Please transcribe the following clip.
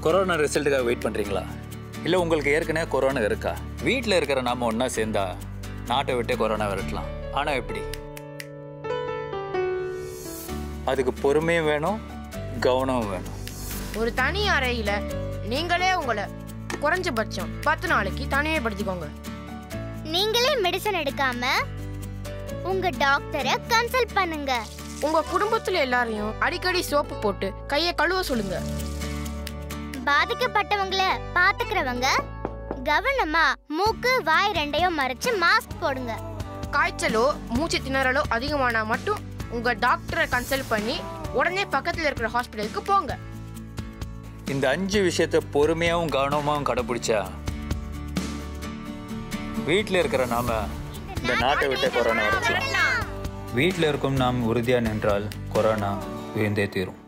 corona ரிசல்ட்டுக்காக wait பண்ணுறீங்களா இல்லை உங்களுக்கு ஏற்கனவே கொரோனா இருக்கா வீட்டில் இருக்கிற நாம ஒன்றா சேர்ந்தா நாட்டை விட்டே கொரோனா விரட்டலாம் ஆனால் எப்படி அதுக்கு பொறுமையும் வேணும் கவனமும் வேணும் ஒரு தனி அறையில நீங்களே உங்களை குறைஞ்சபட்சம் பத்து நாளைக்கு தனிமைப்படுத்திக்கோங்க நீங்களே மெடிசன் எடுக்காம உங்க டாக்டரை கன்சல்ட் பண்ணுங்க உங்க குடும்பத்துல எல்லாரையும் அடிக்கடி சோப்பு போட்டு கையை கழுவ சொல்லுங்க பாதிக்கப்பட்டவங்கள பாத்துக்கிறவங்க கவனமா மூக்கு வாய் ரெண்டையும் மறைச்சு மாஸ்க் போடுங்க காய்ச்சலோ மூச்சு திணறலோ அதிகமானா மட்டும் உங்க டாக்டரை கன்சல்ட் பண்ணி உடனே பக்கத்துல இருக்கிற ஹாஸ்பிட்டலுக்கு போங்க இந்த அஞ்சு விஷயத்த பொறுமையாகவும் கவனமாகவும் கடைப்பிடிச்சா வீட்டில் இருக்கிற நாம இந்த நாட்டை விட்டே கொரோனா விரட்டலாம் வீட்டில் இருக்கும் நாம் உறுதியாக நின்றால் கொரோனா விழுந்தே தீரும்